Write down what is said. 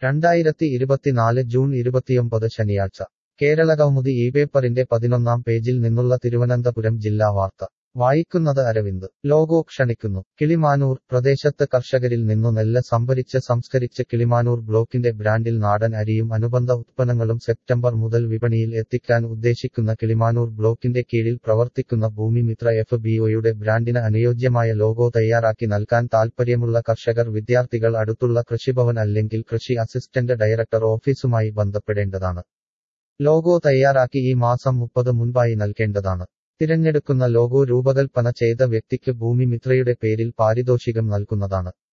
രണ്ടായിരത്തി ഇരുപത്തിനാല് ജൂൺ ഇരുപത്തിയൊമ്പത് ശനിയാഴ്ച കേരളകൗമുദി ഈ പേപ്പറിന്റെ പതിനൊന്നാം പേജിൽ നിന്നുള്ള തിരുവനന്തപുരം ജില്ലാ വാർത്ത വായിക്കുന്നത് അരവിന്ദ് ലോഗോ ക്ഷണിക്കുന്നു കിളിമാനൂർ പ്രദേശത്ത് കർഷകരിൽ നിന്നു നെല്ല് സംഭരിച്ച് സംസ്കരിച്ച് കിളിമാനൂർ ബ്ലോക്കിന്റെ ബ്രാൻഡിൽ നാടൻ അരിയും അനുബന്ധ ഉത്പന്നങ്ങളും സെപ്റ്റംബർ മുതൽ വിപണിയിൽ എത്തിക്കാൻ ഉദ്ദേശിക്കുന്ന കിളിമാനൂർ ബ്ലോക്കിന്റെ കീഴിൽ പ്രവർത്തിക്കുന്ന ഭൂമിമിത്ര എഫ് ബിഒയുടെ ബ്രാൻഡിന് അനുയോജ്യമായ ലോഗോ തയ്യാറാക്കി നൽകാൻ താൽപ്പര്യമുള്ള കർഷകർ വിദ്യാർത്ഥികൾ അടുത്തുള്ള കൃഷിഭവൻ അല്ലെങ്കിൽ കൃഷി അസിസ്റ്റന്റ് ഡയറക്ടർ ഓഫീസുമായി ബന്ധപ്പെടേണ്ടതാണ് ലോഗോ തയ്യാറാക്കി ഈ മാസം മുപ്പത് മുൻപായി നൽകേണ്ടതാണ് തിരഞ്ഞെടുക്കുന്ന ലോഗോ രൂപകൽപ്പന ചെയ്ത വ്യക്തിക്ക് ഭൂമി മിത്രയുടെ പേരിൽ പാരിതോഷികം നൽകുന്നതാണ്